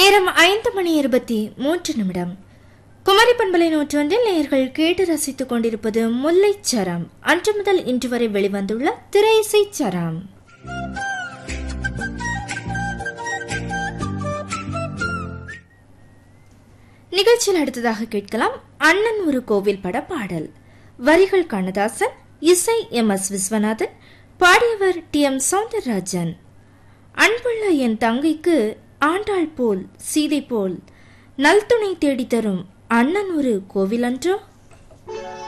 நேரம் ஐந்து மணி இருபத்தி மூன்று நிமிடம் குமரி பண்பலை நூற்றொன்றில் நேயர்கள் கேட்டு ரசித்துக் கொண்டிருப்பது முல்லைச் சரம் அன்று முதல் இன்று வரை வெளிவந்துள்ள திரையிசை சரம் நிகழ்ச்சியில் அடுத்ததாக கேட்கலாம் அண்ணன் ஒரு கோவில் பட பாடல் வரிகள் கண்ணதாசன் இசை எம் எஸ் விஸ்வநாதன் பாடியவர் டி எம் சவுந்தரராஜன் அன்புள்ள என் தங்கைக்கு ஆண்டாள் போல் சீதை போல் நல்துணை தேடித் தரும் அண்ணன் ஒரு கோவிலன்றோ